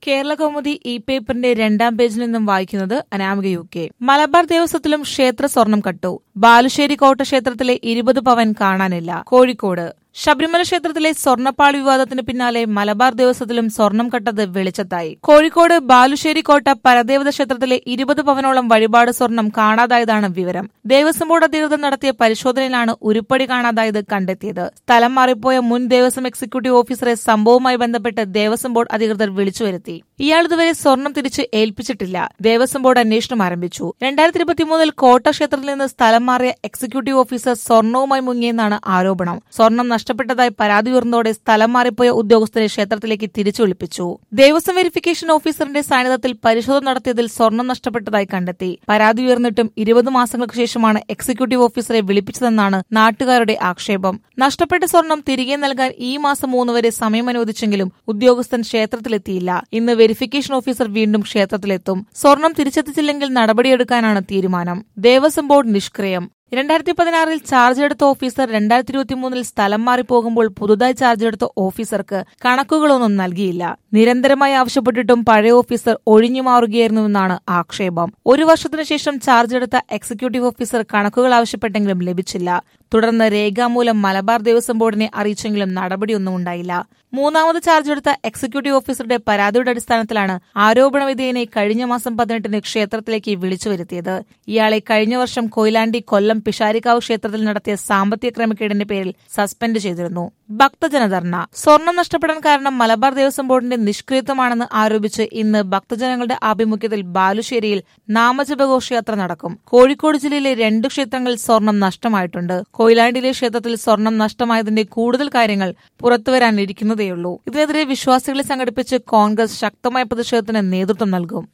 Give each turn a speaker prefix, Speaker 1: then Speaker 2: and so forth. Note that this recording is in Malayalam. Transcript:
Speaker 1: കേരള കൗമുദി ഇ പേപ്പറിന്റെ രണ്ടാം പേജിൽ നിന്നും വായിക്കുന്നത് അനാമിക യു കെ മലബാർ ദേവസ്വത്തിലും ക്ഷേത്ര സ്വർണം കട്ടു ബാലുശ്ശേരി കോട്ട ക്ഷേത്രത്തിലെ ഇരുപത് പവൻ കാണാനില്ല കോഴിക്കോട് ശബരിമല ക്ഷേത്രത്തിലെ സ്വർണ്ണപ്പാളി വിവാദത്തിന് പിന്നാലെ മലബാർ ദേവസ്വത്തിലും സ്വർണം കട്ടത് വെളിച്ചത്തായി കോഴിക്കോട് ബാലുശ്ശേരി കോട്ട പരദേവത ക്ഷേത്രത്തിലെ ഇരുപത് പവനോളം വഴിപാട് സ്വർണം കാണാതായതാണ് വിവരം ദേവസ്വം ബോർഡ് അധികൃതർ നടത്തിയ പരിശോധനയിലാണ് ഉരുപ്പടി കാണാതായത് കണ്ടെത്തിയത് സ്ഥലം മാറിപ്പോയ മുൻ ദേവസ്വം എക്സിക്യൂട്ടീവ് ഓഫീസറെ സംഭവവുമായി ബന്ധപ്പെട്ട് ദേവസ്വം ബോർഡ് അധികൃതർ വിളിച്ചു വരുത്തി ഇയാൾ ഇതുവരെ സ്വർണം തിരിച്ച് ഏൽപ്പിച്ചിട്ടില്ല ദേവസ്വം ബോർഡ് അന്വേഷണം ആരംഭിച്ചു രണ്ടായിരത്തി ഇരുപത്തിമൂന്നിൽ കോട്ട ക്ഷേത്രത്തിൽ നിന്ന് സ്ഥലം മാറിയ എക്സിക്യൂട്ടീവ് ഓഫീസർ സ്വർണവുമായി മുങ്ങിയെന്നാണ് ആരോപണം സ്വർണം നഷ്ടപ്പെട്ടതായി പരാതി ഉയർന്നതോടെ സ്ഥലം മാറിപ്പോയ ഉദ്യോഗസ്ഥരെ ക്ഷേത്രത്തിലേക്ക് തിരിച്ചു വിളിപ്പിച്ചു ദേവസ്വം വെരിഫിക്കേഷൻ ഓഫീസറിന്റെ സാന്നിധ്യത്തിൽ പരിശോധന നടത്തിയതിൽ സ്വർണം നഷ്ടപ്പെട്ടതായി കണ്ടെത്തി പരാതി ഉയർന്നിട്ടും ഇരുപത് മാസങ്ങൾക്ക് ശേഷമാണ് എക്സിക്യൂട്ടീവ് ഓഫീസറെ വിളിപ്പിച്ചതെന്നാണ് നാട്ടുകാരുടെ ആക്ഷേപം നഷ്ടപ്പെട്ട സ്വർണം തിരികെ നൽകാൻ ഈ മാസം മൂന്ന് വരെ സമയം അനുവദിച്ചെങ്കിലും ഉദ്യോഗസ്ഥൻ ക്ഷേത്രത്തിലെത്തിയില്ല ഇന്ന് വെരിഫിക്കേഷൻ ഓഫീസർ വീണ്ടും ക്ഷേത്രത്തിലെത്തും സ്വർണം തിരിച്ചെത്തിച്ചില്ലെങ്കിൽ നടപടിയെടുക്കാനാണ് തീരുമാനം ദേവസ്വം ബോർഡ് നിഷ്ക്രിയം രണ്ടായിരത്തി പതിനാറിൽ ചാർജ് എടുത്ത ഓഫീസർ രണ്ടായിരത്തി ഇരുപത്തിമൂന്നിൽ സ്ഥലം മാറിപ്പോകുമ്പോൾ പുതുതായി ചാർജ് എടുത്ത ഓഫീസർക്ക് കണക്കുകളൊന്നും നൽകിയില്ല നിരന്തരമായി ആവശ്യപ്പെട്ടിട്ടും പഴയ ഓഫീസർ ഒഴിഞ്ഞു മാറുകയായിരുന്നുവെന്നാണ് ആക്ഷേപം ഒരു വർഷത്തിനു ശേഷം ചാർജ് എടുത്ത എക്സിക്യൂട്ടീവ് ഓഫീസർ കണക്കുകൾ ആവശ്യപ്പെട്ടെങ്കിലും ലഭിച്ചില്ല തുടർന്ന് രേഖാമൂലം മലബാർ ദേവസ്വം ബോർഡിനെ അറിയിച്ചെങ്കിലും നടപടിയൊന്നും ഉണ്ടായില്ല മൂന്നാമത് ചാർജ് എടുത്ത എക്സിക്യൂട്ടീവ് ഓഫീസറുടെ പരാതിയുടെ അടിസ്ഥാനത്തിലാണ് ആരോപണ വിധേയനെ കഴിഞ്ഞ മാസം പതിനെട്ടിന് ക്ഷേത്രത്തിലേക്ക് വിളിച്ചു വരുത്തിയത് ഇയാളെ കഴിഞ്ഞ വർഷം കൊയിലാണ്ടി കൊല്ലം പിഷാരിക്കാവ് ക്ഷേത്രത്തിൽ നടത്തിയ സാമ്പത്തിക ക്രമക്കേടിന്റെ പേരിൽ സസ്പെൻഡ് ചെയ്തിരുന്നു ഭക്തജനധർണ സ്വർണം നഷ്ടപ്പെടാൻ കാരണം മലബാർ ദേവസ്വം ബോർഡിന്റെ നിഷ്ക്രിയത്വമാണെന്ന് ആരോപിച്ച് ഇന്ന് ഭക്തജനങ്ങളുടെ ആഭിമുഖ്യത്തിൽ ബാലുശ്ശേരിയിൽ നാമജപഘോഷയാത്ര നടക്കും കോഴിക്കോട് ജില്ലയിലെ രണ്ടു ക്ഷേത്രങ്ങളിൽ സ്വർണം നഷ്ടമായിട്ടുണ്ട് കൊയിലാണ്ടിയിലെ ക്ഷേത്രത്തിൽ സ്വർണം നഷ്ടമായതിന്റെ കൂടുതൽ കാര്യങ്ങൾ പുറത്തുവരാനിരിക്കുന്നതേയുള്ളൂ ഇതിനെതിരെ വിശ്വാസികളെ സംഘടിപ്പിച്ച് കോൺഗ്രസ് ശക്തമായ പ്രതിഷേധത്തിന് നേതൃത്വം നൽകും